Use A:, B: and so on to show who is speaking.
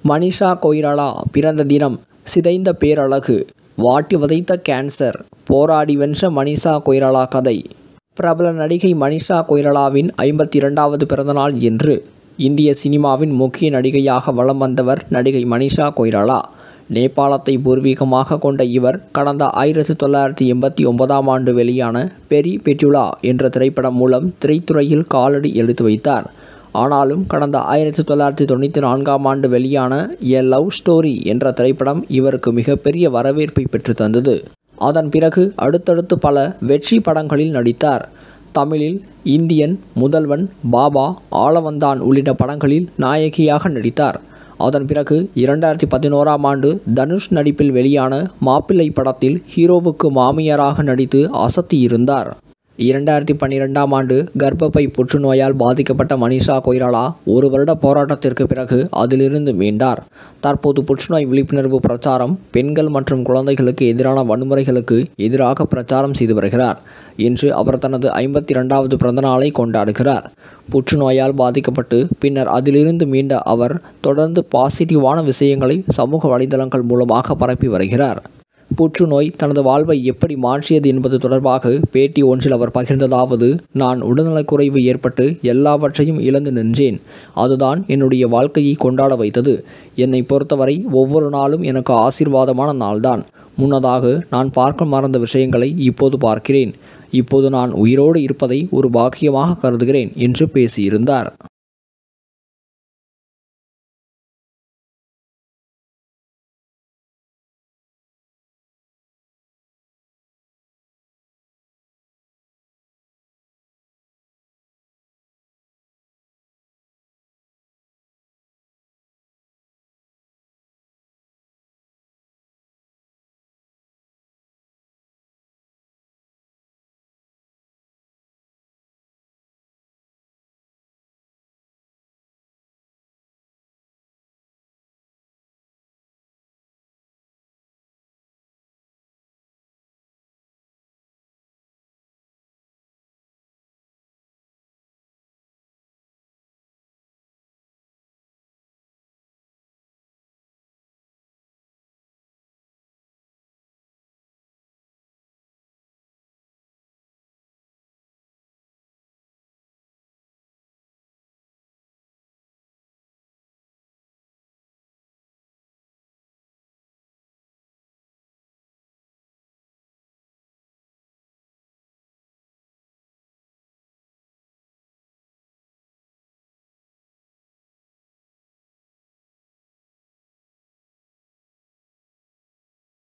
A: மனிஷா கொய்ராலா பிறந்த தினம் சிதைந்த பேரழகு வாட்டி வதைத்த கேன்சர் போராடி வென்ற மனிஷா கொய்ராலா கதை பிரபல நடிகை மனிஷா கொய்ராலாவின் ஐம்பத்தி இரண்டாவது பிறந்தநாள் என்று இந்திய சினிமாவின் முக்கிய நடிகையாக வலம் வந்தவர் நடிகை மனிஷா கொய்ராலா நேபாளத்தை பூர்வீகமாக கொண்ட இவர் கடந்த ஆயிரத்தி தொள்ளாயிரத்தி எண்பத்தி ஒன்பதாம் ஆண்டு வெளியான பெரி பெட்யுலா என்ற திரைப்படம் மூலம் திரைத்துறையில் காலடி எடுத்து வைத்தார் ஆனாலும் கடந்த ஆயிரத்தி தொள்ளாயிரத்தி தொண்ணூற்றி நான்காம் ஆண்டு வெளியான எ லவ் ஸ்டோரி என்ற திரைப்படம் இவருக்கு மிகப்பெரிய வரவேற்பை பெற்று தந்தது அதன் பிறகு அடுத்தடுத்து பல வெற்றி படங்களில் நடித்தார் தமிழில் இந்தியன் முதல்வன் பாபா ஆளவந்தான் உள்ளிட்ட படங்களில் நாயகியாக நடித்தார் அதன் பிறகு இரண்டாயிரத்தி பதினோராம் ஆண்டு தனுஷ் நடிப்பில் வெளியான மாப்பிள்ளை படத்தில் ஹீரோவுக்கு மாமியாராக நடித்து அசத்தியிருந்தார் இரண்டாயிரத்தி பன்னிரெண்டாம் ஆண்டு கர்ப்பப்பை புற்றுநோயால் பாதிக்கப்பட்ட மனிஷா கொய்ராலா ஒரு வருட போராட்டத்திற்கு பிறகு அதிலிருந்து மீண்டார் தற்போது புற்றுநோய் விழிப்புணர்வு பிரச்சாரம் பெண்கள் மற்றும் குழந்தைகளுக்கு எதிரான வன்முறைகளுக்கு எதிராக பிரச்சாரம் செய்து வருகிறார் இன்று அவர் தனது ஐம்பத்தி இரண்டாவது பிறந்தநாளை கொண்டாடுகிறார் புற்றுநோயால் பாதிக்கப்பட்டு பின்னர் அதிலிருந்து மீண்ட அவர் தொடர்ந்து பாசிட்டிவான விஷயங்களை சமூக வலைதளங்கள் மூலமாக பரப்பி வருகிறார் புற்றுநோய் தனது வாழ்வை எப்படி மாற்றியது என்பது தொடர்பாக பேட்டி ஒன்றில் அவர் பகிர்ந்ததாவது நான் உடல்நலக்குறைவு ஏற்பட்டு எல்லாவற்றையும் இழந்து நின்றேன் அதுதான் என்னுடைய வாழ்க்கையை கொண்டாட வைத்தது என்னை பொறுத்தவரை ஒவ்வொரு நாளும் எனக்கு ஆசீர்வாதமான நாள்தான் முன்னதாக நான் பார்க்க மறந்த விஷயங்களை இப்போது பார்க்கிறேன் இப்போது நான் உயிரோடு இருப்பதை ஒரு பாக்கியமாக கருதுகிறேன் என்று பேசியிருந்தார்